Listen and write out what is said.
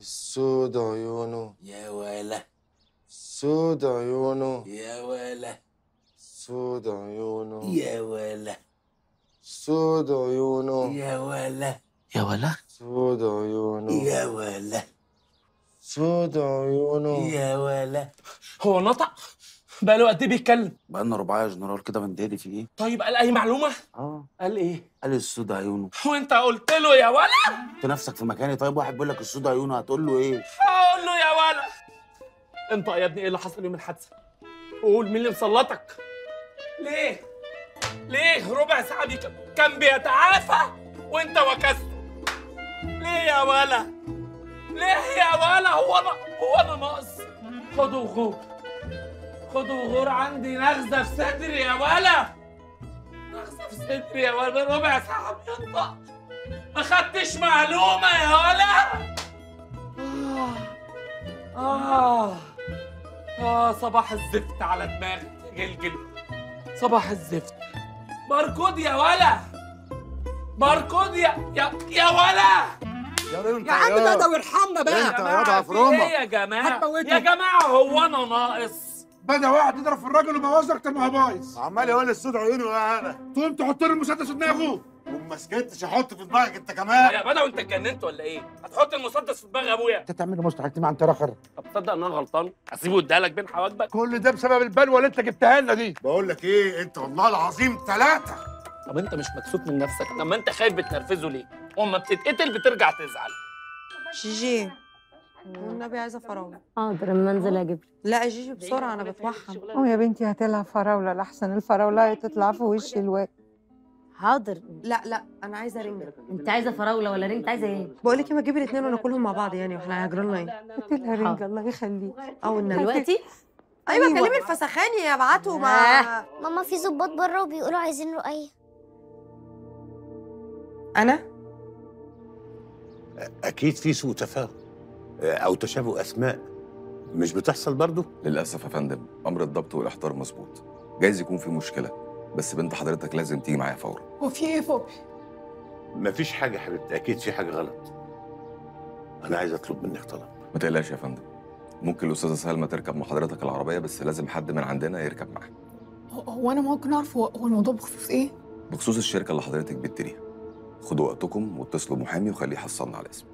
سود عيونه يا ولا سود عيونه يا ولا سود عيونه يا ولا سود عيونه يا ولا يا ولا سود عيونه يا ولا سود عيونه يا ولا هو نطق بقاله قد ايه بيتكلم بقالنا رباعية يا جنرال كده بنتهدي في ايه؟ طيب قال اي معلومه اه قال ايه قال السود عيونه وانت قلت له يا ولا انت نفسك في مكاني طيب واحد بيقول لك السود عيونه هتقول له ايه؟ اقول له يا ولا انت يا ابني ايه اللي حصل يوم الحادثه قول مين اللي مسلطك ليه ليه ربع ساعه بيك... كان بيتعافى وانت وكسته ليه يا ولا ليه يا ولا هو انا هو انا ناقص خدوا غور خدوا غور عندي نغزه في صدري يا ولا نغزه في صدري يا ولا ربع ساعه بينطق ما خدتش معلومه يا ولا آه آه آه صباح الزفت على دماغي يا جلجل صباح الزفت باركود يا ولا باركود يا يا يا ولا يا عم بقى ده وارحمنا بقى يا جماعة في ايه يا جماعة هتموته. يا جماعة هو أنا ناقص بدا واحد يضرب في الراجل وبوظ اكتر ما هو بايظ عمال يقول السود عيونه يا انا تقوم تحط له المسدس في دماغه وما سكتش احط في دماغك انت كمان يا بدوي أنت اتجننت ولا إيه؟ هتحط المسدس في دماغ أبويا انت تعمل مستحيل مع انت رخر طب تصدق إن أنا غلطان؟ هسيبه يديها لك بين حواجبك كل ده بسبب البلوه اللي انت جبتها لنا دي بقول لك ايه انت والله العظيم ثلاثه طب أنت مش مكسوف من نفسك لما أنت خايف بتنرفزه ليه؟ وأما بتتقتل بترجع تزعل جيجي والنبي عايزه فراوله حاضر اما انزل اجيب لا جيجي بسرعه انا بتوحم قوم يا بنتي هتلعب فراولة لأحسن الفراولة تطلع في وش الواد حاضر لا لا انا عايزه رنجه انت عايزه فراوله ولا رنج انت عايزه ايه بقول لك ما تجيبي الاثنين وناكلهم مع بعض يعني واحنا هيجرى لنا ايه هات لها رنجة الله يخليك او النبي دلوقتي ايوه أيوة. كلمي الفسخاني ابعته مع ماما في ظباط بره وبيقولوا عايزين رؤية انا اكيد في سوء تفاهم او تشابه اسماء مش بتحصل برضه للأسف يا فندم أمر الضبط والإحضار مظبوط جايز يكون في مشكلة بس بنت حضرتك لازم تيجي معايا فورا هو في ايه فوبي مفيش حاجه يا حبيبتي اكيد في حاجه غلط انا عايز اطلب منك طلب ما تقلقش يا فندم ممكن الأستاذة سلمى تركب مع حضرتك العربية بس لازم حد من عندنا يركب معاها هو انا ممكن اعرف هو هو الموضوع بخصوص ايه؟ بخصوص الشركة اللي حضرتك بتديريها خدوا وقتكم واتصلوا محامي وخليه يحصلنا على الاسم